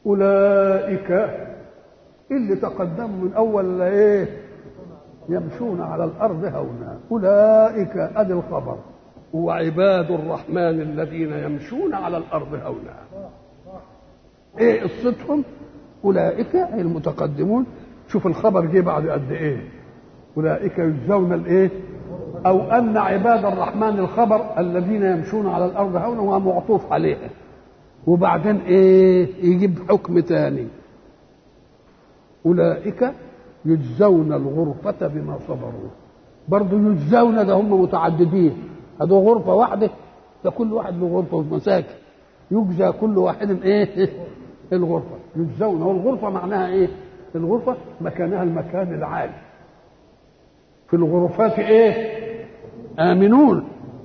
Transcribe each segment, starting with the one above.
أولئك اللي تقدموا من أول إيه يمشون على الأرض هونا أولئك أدي الخبر وعباد الرحمن الذين يمشون على الأرض هونا إيه قصتهم أولئك أي المتقدمون شوف الخبر جه بعد قد إيه أولئك يجزون الإيه أو أن عباد الرحمن الخبر الذين يمشون على الأرض هونا وهو معطوف عليها وبعدين إيه يجيب حكم تاني أولئك يجزون الغرفة بما صبروا برضه يجزون ده هم متعددين هذا غرفة واحدة ده كل واحد له غرفة في مساكن يجزى كل واحد ايه الغرفة يجزون والغرفة معناها ايه الغرفة مكانها المكان العالي في الغرفات ايه آمنون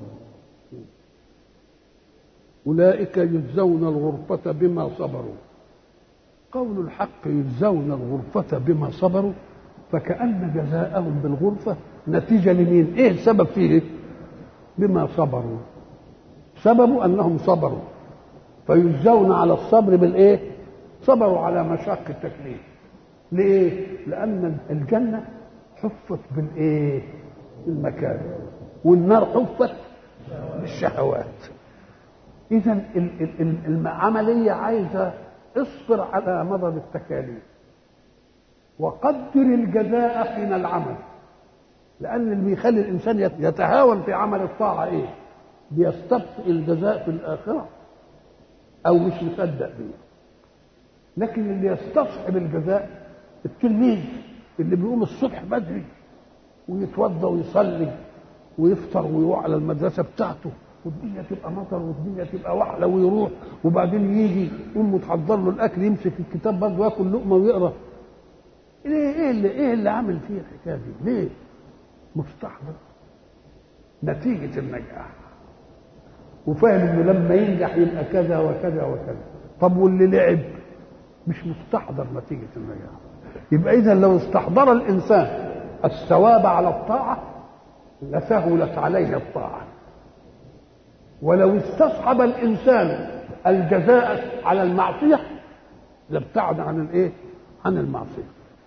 أولئك يجزون الغرفة بما صبروا قول الحق يجزون الغرفة بما صبروا فكأن جزاءهم بالغرفة نتيجة لمين؟ إيه السبب فيه؟ بما صبروا سبب أنهم صبروا فيجزون على الصبر بالإيه؟ صبروا على مشاق التكليف ليه؟ لأن الجنة حفت بالإيه؟ المكان والنار حفت بالشهوات إذا العملية عايزة اصبر على مضض التكاليف وقدر الجزاء حين العمل لأن اللي بيخلي الإنسان يتهاون في عمل الطاعة إيه؟ بيستبطئ الجزاء في الآخرة أو مش مصدق بيه لكن اللي يستصحب الجزاء التلميذ اللي بيقوم الصبح بدري ويتوضا ويصلي ويفطر ويروح على المدرسه بتاعته والدنيا تبقى مطر والدنيا تبقى وحله ويروح وبعدين يجي امه تحضر له الاكل يمسك الكتاب برضه ياكل لقمه ويقرا ايه ايه اللي ايه اللي عامل فيه الحكايه دي؟ ليه؟ مستحضر نتيجه النجاح وفاهم انه لما ينجح يبقى كذا وكذا وكذا طب واللي لعب مش مستحضر نتيجه النجاح يبقى اذا لو استحضر الانسان الثواب على الطاعه لسهلت عليه الطاعه ولو استصحب الانسان الجزاء على المعصيه لابتعد عن الايه عن المعصيه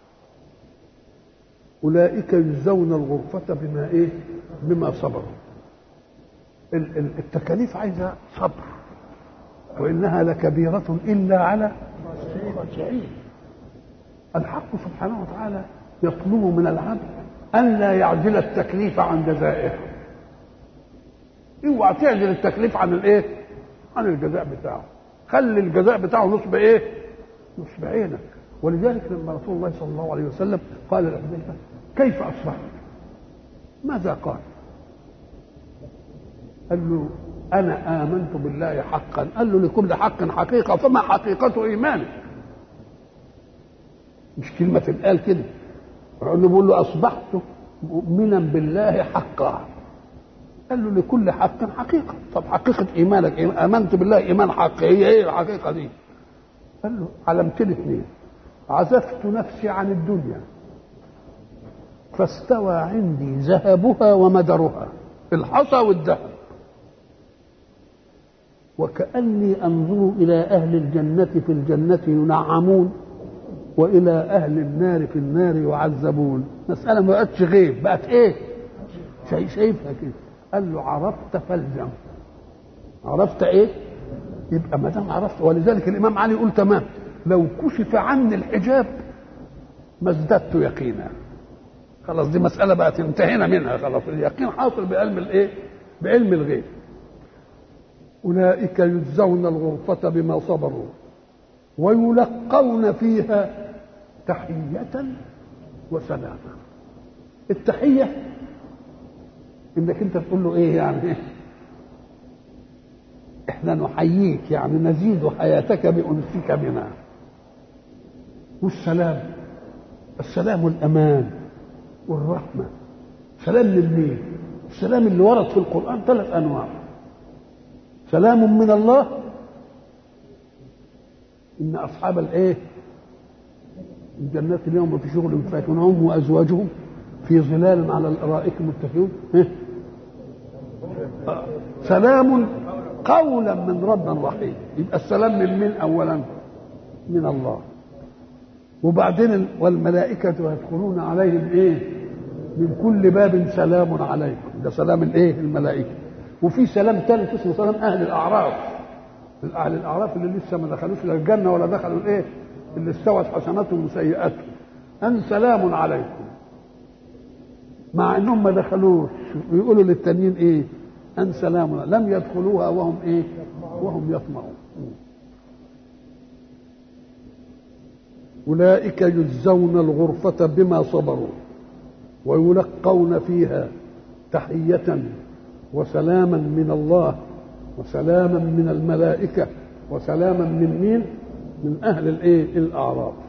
اولئك يجزون الغرفه بما ايه بما صبروا التكاليف عايزه صبر وانها لكبيره الا على الخاشعين الحق سبحانه وتعالى يطلب من العبد ان لا يعجل التكليف عن جزائه اوعى تعجل التكليف عن الايه عن الجزاء بتاعه خلي الجزاء بتاعه نصب ايه نصب عينك ولذلك لما رسول الله صلى الله عليه وسلم قال لحذيفه كيف اصبحت ماذا قال قال له انا امنت بالله حقا قال له لكل حق حقيقه فما حقيقه ايمانك مش كلمه تتقال كده قال له بيقول له اصبحت مؤمنا بالله حقا قال له لكل حق حقيقه طب حقيقه ايمانك امنت بالله ايمان حق هي ايه الحقيقه دي قال له علمتين اثنين عزفت نفسي عن الدنيا فاستوى عندي ذهبها ومدرها الحصى والذهب وكأني أنظر إلى أهل الجنة في الجنة ينعمون وإلى أهل النار في النار يعذبون مسألة ما بقتش غيب بقت إيه شيء شايفها كده قال له عرفت فالزم عرفت إيه يبقى ما دام عرفت ولذلك الإمام علي يقول تمام لو كشف عني الحجاب ما ازددت يقينا خلاص دي مسألة بقت انتهينا منها خلاص اليقين حاصل بعلم الإيه بعلم الغيب أولئك يجزون الغرفة بما صبروا ويلقون فيها تحية وسلاما التحية انك انت تقول له ايه يعني احنا نحييك يعني نزيد حياتك بأنسك بنا والسلام السلام والأمان والرحمة سلام للمين السلام اللي ورد في القرآن ثلاث أنواع سلام من الله ان اصحاب الايه الجنات اليوم في شغل فاكهون هم وازواجهم في ظلال على الارائك متكئون سلام قولا من رب رحيم يبقى السلام من مين اولا من الله وبعدين والملائكة يدخلون عليهم ايه من كل باب سلام عليكم ده سلام الايه الملائكة وفي سلام ثالث اسمه سلام اهل الاعراف اهل الاعراف اللي لسه ما دخلوش لا الجنة ولا دخلوا الايه اللي استوت حسناتهم وسيئاتهم ان سلام عليكم مع انهم ما دخلوش ويقولوا للتانيين ايه ان سلام لم يدخلوها وهم ايه وهم يطمعون أولئك يجزون الغرفة بما صبروا ويلقون فيها تحية وسلاما من الله وسلاما من الملائكة وسلاما من مين؟ من أهل الإيه؟ الأعراف